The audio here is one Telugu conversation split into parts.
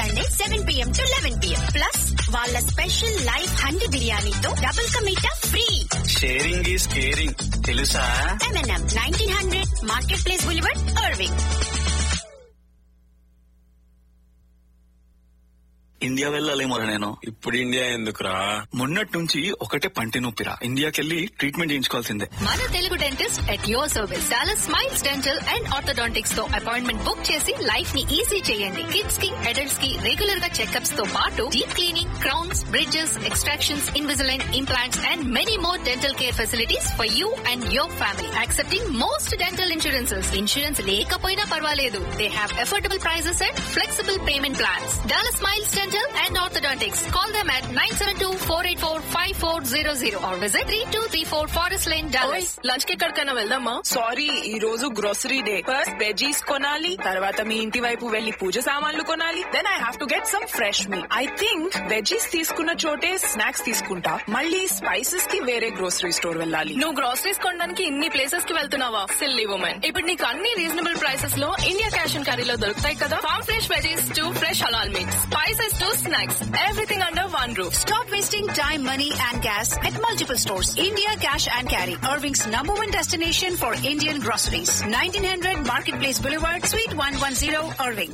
Sunday seven PM to eleven PM plus వాళ్ళ స్పెషల్ లైవ్ హండి బిర్యానీతో డబుల్ కమీటా ఫ్రీ షేరింగ్ ఈస్ కేరింగ్ తెలుసా MNM nineteen hundred marketplace boulevard Irving India వెళ్ళాలేమోరా నేను ఇప్పుడు ఇండియా ఎందుకురా మొన్నటి నుంచి ఒకటే పంటి నొప్పిరా ఇండియాకెళ్ళి ట్రీట్మెంట్ చేయించుకోవాల్సిందే మన Telugu dentist at your service Dallas smiles dental and orthodontics తో అపాయింట్మెంట్ బుక్ చేసి లైఫ్ ని ఈజీ చేయండి కిడ్స్ కి అడల్ట్స్ కి రెగ్యులర్ గా చెకప్స్ తో పాటు deep cleaning crowns bridges extractions Invisalign implants and many more dental care facilities for you and your family accepting most dental insurances insurance లేకపోయినా పర్వాలేదు they have affordable prices and flexible payment plans Dallas smiles dental and orthodontics call them at nine seven two four eight four five four zero zero or visit three two three four forest lane Dallas lunch కి ఎక్కడికైనా వెళ్దామా సారీ ఈ రోజు గ్రోసరీ డే ఫస్ట్ వెజీస్ కొనాలి తర్వాత మీ ఇంటి వైపు వెళ్లి పూజ సామాన్లు కొనాలి then I have to get some fresh meat I think veggies తీసుకున్న చోటే స్నాక్స్ తీసుకుంటా మళ్ళీ స్పైసెస్ కి వేరే గ్రోసరీ స్టోర్ వెళ్ళాలి నువ్వు గ్రోసరీస్ కొనడానికి ఇన్ని ప్లేసెస్ కి వెళ్తున్నావా సిల్లీ ఉమెన్ ఇప్పుడు నీకు అన్ని రీజనబుల్ ప్రైసెస్ లో ఇండియా క్యాష్ అండ్ కర్రీలో దొరుకుతాయి కదా farm fresh veggies to fresh halal mix spices to snacks everything under one roof Stop wasting time, money, and gas at multiple stores. India Cash and Carry, Irving's number one destination for Indian groceries. 1900 Marketplace Boulevard, Suite 110, Irving.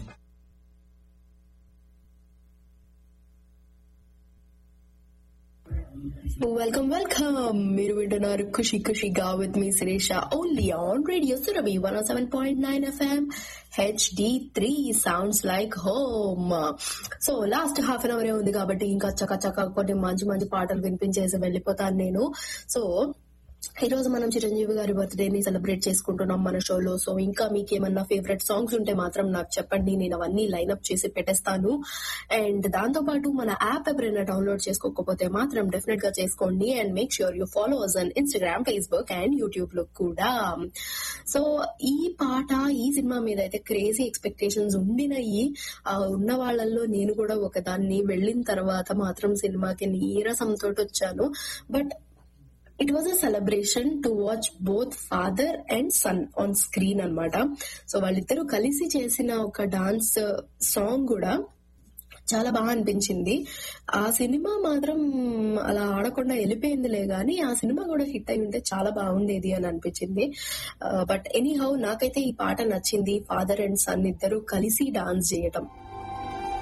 Welcome welcome మీరు వింటున్నారు ఖుషి ఖుషిగా విత్ మీ Sirisha only on radio Surabhi one seven point nine FM HD three sounds like home so last half an hour ఉంది కాబట్టి ఇంకా చక్క చక్క కొన్ని మంచి మంచి పాటలు వినిపించేసి వెళ్ళిపోతాను నేను సో ఈ రోజు మనం చిరంజీవి గారి బర్త్డే ని సెలబ్రేట్ చేసుకుంటున్నాం మన షోలో సో ఇంకా మీకు ఏమన్నా ఫేవరెట్ సాంగ్స్ ఉంటే మాత్రం నాకు చెప్పండి నేను అవన్నీ లైన్అప్ చేసి పెట్టేస్తాను అండ్ దాంతో పాటు మన యాప్ ఎవరైనా డౌన్లోడ్ చేసుకోకపోతే మాత్రం డెఫినెట్ గా చేసుకోండి and make sure you follow us on Instagram Facebook and YouTube లో కూడా సో ఈ పాట ఈ సినిమా మీద అయితే క్రేజీ ఎక్స్పెక్టేషన్స్ ఉండినయి ఆ ఉన్న వాళ్ళల్లో నేను కూడా ఒకదాన్ని వెళ్ళిన తర్వాత మాత్రం సినిమాకి నీరసంతో వచ్చాను but it was a celebration to watch both father and son on screen అన్నమాట సో వాళ్ళిద్దరూ కలిసి చేసిన ఒక డాన్స్ సాంగ్ కూడా చాలా బాగా అనిపించింది ఆ సినిమా మాత్రం అలా ఆడకుండా వెళ్ళిపోయిందిలే గానీ ఆ సినిమా కూడా హిట్ అయి ఉంటే చాలా బాగుండేది అని అనిపించింది బట్ ఎనీ హౌ నాకైతే ఈ పాట నచ్చింది ఫాదర్ అండ్ సన్ ఇద్దరు కలిసి డాన్స్ చేయటం